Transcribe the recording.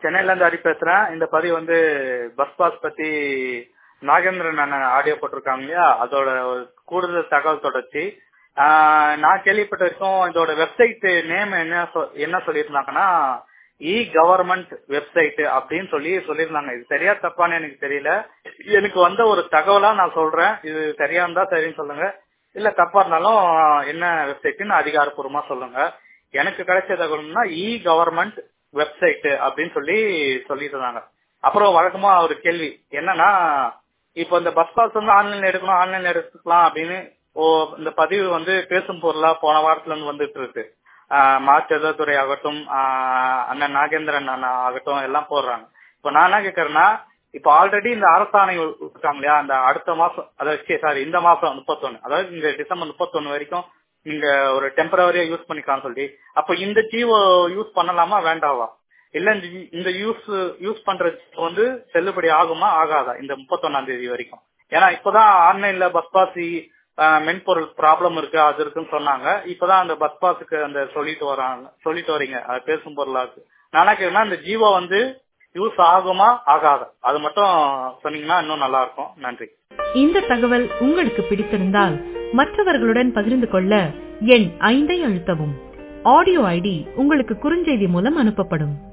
சென்னையில இருந்து ஹரி பேசுறேன் இந்த பதிவு வந்து பஸ் பாஸ் பத்தி நாகேந்திரன் அண்ணன் ஆடியோ போட்டிருக்காங்க இல்லையா அதோட ஒரு கூடுதல் தகவல் தொடர்ச்சி ஆஹ் நான் கேள்விப்பட்ட வரைக்கும் இதோட வெப்சைட் நேம் என்ன சொ- என்ன சொல்லியிருந்தாங்கன்னா இ கவர்மெண்ட் வெப்சைட் அப்படின்னு சொல்லி சொல்லியிருந்தாங்க இது சரியா தப்பான்னு எனக்கு தெரியல எனக்கு வந்த ஒரு தகவலா நான் சொல்றேன் இது சரியா இருந்தா சரின்னு சொல்லுங்க இல்ல தப்பா இருந்தாலும் என்ன வெப்சைட்னு அதிகாரப்பூர்வமா சொல்லுங்க எனக்கு கிடைச்ச தகவல்னா இ கவர்மெண்ட் வெப்சைட் அப்படின்னு சொல்லி சொல்லிட்டு இருந்தாங்க அப்புறம் வழக்கமா ஒரு கேள்வி என்னன்னா இப்போ இந்த பஸ் பாஸ் வந்து ஆன்லைன்ல எடுக்கணும் ஆன்லைன்ல எடுத்துக்கலாம் அப்படின்னு ஓ இந்த பதிவு வந்து பேசும் பொருளா போன வாரத்துல இருந்து வந்துட்டு இருக்கு ஆஹ் மா செல்லத்துறை ஆகட்டும் ஆஹ் அண்ணன் நாகேந்திரன் அண்ணா ஆகட்டும் எல்லாம் போடுறாங்க இப்போ நான் என்ன கேக்குறேன்னா இப்போ ஆல்ரெடி இந்த அரசாணை இருக்காங்க இல்லையா அந்த அடுத்த மாசம் அதாவது சாரி இந்த மாசம் முப்பத்தொன்னு அதாவது இந்த டிசம்பர் முப்பத்தொன்னு வரைக்கும் நீங்க ஒரு டெம்பரவரியா யூஸ் பண்ணிக்கலாம் சொல்லி அப்ப இந்த ஜியோ யூஸ் பண்ணலாமா வேண்டாவா இல்ல இந்த ஜி- இந்த யூஸ் யூஸ் பண்ற ஜியோ வந்து செல்லுபடி ஆகுமா ஆகாதா இந்த முப்பத்தொன்னாம் தேதி வரைக்கும் ஏன்னா இப்பதான் ஆன்லைன்ல பஸ் பாஸ் மென்பொருள் ப்ராப்ளம் இருக்கு அது இருக்குன்னு சொன்னாங்க இப்பதான் அந்த பஸ் பாஸுக்கு அந்த சொல்லிட்டு வராங்க சொல்லிட்டு வரீங்க அது பேசும் பொருளாக்கு நானா கேக்குறேன்னா இந்த ஜியோ வந்து யூஸ் ஆகுமா ஆகாதா அது மட்டும் சொன்னீங்கன்னா இன்னும் நல்லா இருக்கும் நன்றி இந்த தகவல் உங்களுக்கு பிடித்திருந்தால் மற்றவர்களுடன் பகிர்ந்து கொள்ள எண் ஐந்தை அழுத்தவும் ஆடியோ ஐடி உங்களுக்கு குறுஞ்செய்தி மூலம் அனுப்பப்படும்